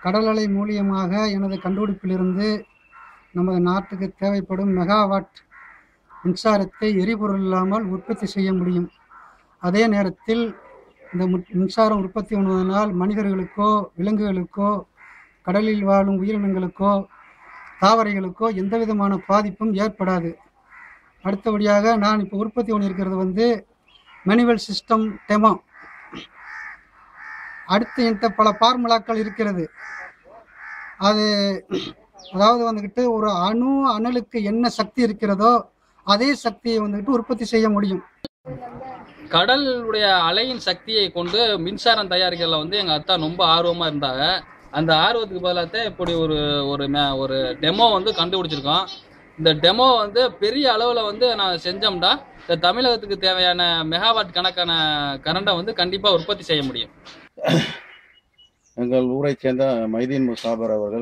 கடல் அலை மூலியமாக எனது கண்டுபிடிப்பிலிருந்து நமது நாட்டுக்கு தேவைப்படும் மெகாவாட் மின்சாரத்தை எரிபொருள் இல்லாமல் உற்பத்தி செய்ய முடியும் அதே நேரத்தில் இந்த மு- மின்சாரம் உற்பத்தி பண்ணுவதனால் மனிதர்களுக்கோ விலங்குகளுக்கோ கடலில் வாழும் உயிரினங்களுக்கோ தாவரைகளுக்கோ எந்த விதமான பாதிப்பும் ஏற்படாது அடுத்தபடியாக நான் இப்போ உற்பத்தி பண்ணியிருக்கிறது வந்து மேனுவல் சிஸ்டம் டெமோ அடுத்து என்கிட்ட பல ஃபார்முலாக்கள் இருக்கிறது அது அதாவது வந்துக்கிட்டு ஒரு அணு அனலுக்கு என்ன சக்தி இருக்கிறதோ அதே சக்தியை வந்துக்கிட்டு உற்பத்தி செய்ய முடியும் கடலுடைய அலையின் சக்தியை கொண்டு மின்சாரம் தயாரிக்கிறதுல வந்து எங்க அத்தா ரொம்ப ஆர்வமா இருந்தாங்க அந்த ஆர்வத்துக்கு பதிலாக இப்படி ஒரு ஒரு மே- ஒரு டெமோ வந்து கண்டுபிடிச்சிருக்கோம் இந்த டெமோ வந்து பெரிய அளவில் வந்து நான் செஞ்சோம்னா இந்த தமிழகத்துக்கு தேவையான மெகாவாட் கணக்கான கரண்டை வந்து கண்டிப்பாக உற்பத்தி செய்ய முடியும் எங்கள் ஊரைச் சேர்ந்த மைதீன் முசாபர் அவர்கள்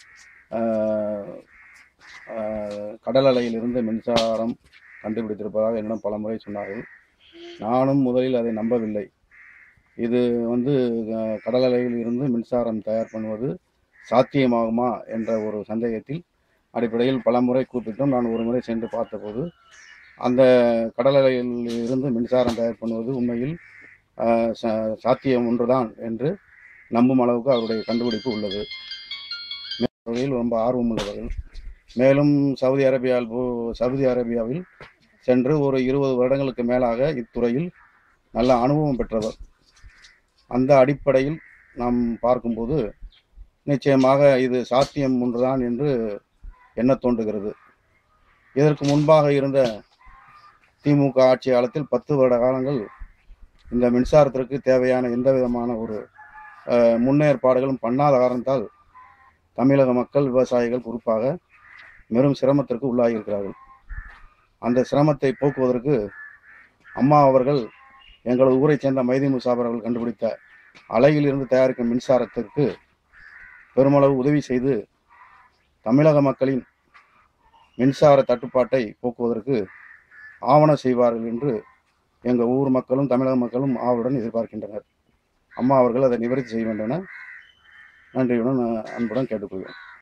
ஆஹ், ஆஹ், கடல் அலையிலிருந்து மின்சாரம் கண்டுபிடித்திருப்பதாக என்னிடம் பலமுறை சொன்னார்கள் நானும் முதலில் அதை நம்பவில்லை இது வந்து ஆஹ், கடல் அலையில் இருந்து மின்சாரம் தயார் பண்ணுவது சாத்தியமாகுமா என்ற ஒரு சந்தேகத்தில் அடிப்படையில் பலமுறை கூப்பிட்டோம் நான் ஒரு முறை சென்று பார்த்தபோது அந்த கடல் அலையில் இருந்து மின்சாரம் தயார் பண்ணுவது உண்மையில் ஆஹ், சா- சாத்தியம் ஒன்றுதான் என்று நம்பும் அளவுக்கு அவருடைய கண்டுபிடிப்பு உள்ளது வகையில் ரொம்ப ஆர்வம் உள்ளவர்கள் மேலும் சவுதி அரேபியாவில் போ- சவுதி அரேபியாவில் சென்று ஒரு இருபது வருடங்களுக்கு மேலாக இத்துறையில் நல்ல அனுபவம் பெற்றவர் அந்த அடிப்படையில் நாம் பார்க்கும்போது நிச்சயமாக இது சாத்தியம் ஒன்றுதான் என்று எண்ணத் தோன்றுகிறது இதற்கு முன்பாக இருந்த திமுக ஆட்சி காலத்தில் பத்து வருட காலங்கள் இந்த மின்சாரத்திற்கு தேவையான எந்த விதமான ஒரு அஹ், முன்னேற்பாடுகளும் பண்ணாத காரணத்தால் தமிழக மக்கள் விவசாயிகள் குறிப்பாக பெரும் சிரமத்திற்கு உள்ளாகியிருக்கிறார்கள் அந்த சிரமத்தை போக்குவதற்கு அம்மா அவர்கள் எங்களது ஊரைச் சேர்ந்த மைதி முசாபர் அவர்கள் கண்டுபிடித்த அலையில் இருந்து தயாரிக்கும் மின்சாரத்திற்கு பெருமளவு உதவி செய்து தமிழக மக்களின் மின்சார தட்டுப்பாட்டை போக்குவதற்கு ஆவண செய்வார்கள் என்று எங்கள் ஊர் மக்களும் தமிழக மக்களும் ஆவலுடன் எதிர்பார்க்கின்றனர் அம்மா அவர்கள் அதை நிவர்த்தி செய்ய வேண்டும் என நன்றியுடன் அஹ், அன்புடன் கேட்டுக்கொள்கிறேன்